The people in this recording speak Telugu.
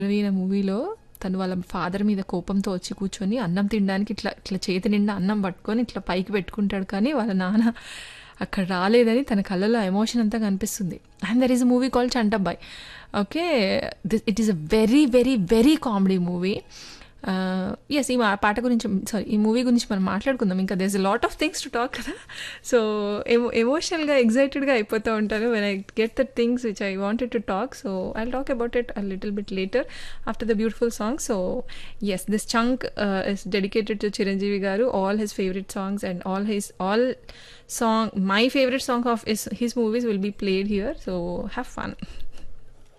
'రవీన' మూవీలో తను వాళ్ళ ఫాదర్ మీద కోపంతో వచ్చి కూర్చొని అన్నం తినడానికి ఇట్లా ఇట్లా చేతి నిండా అన్నం పట్టుకొని ఇట్లా పైకి పెట్టుకుంటాడు కానీ వాళ్ళ నాన్న అక్కడ రాలేదని తన కళ్ళలో ఎమోషన్ అంతా కనిపిస్తుంది and there is a movie call Chantabbai okay this it is a very very very comedy movie yes ఈ మా- పాట గురించి సారీ ఈ మూవీ గురించి మనం మాట్లాడుకుందాం ఇంకా there's a lot of things to talk కదా సో ఎమో ఎమోషనల్గా ఎగ్జైటెడ్గా అయిపోతూ ఉంటాను when I get the things which I wanted to talk so I talk about it a little bit later after the beautiful song so yes this chunk is dedicated to Chiranjeevi garu all his favourite songs and all his all song my favourite song of his movies will be played here so have fun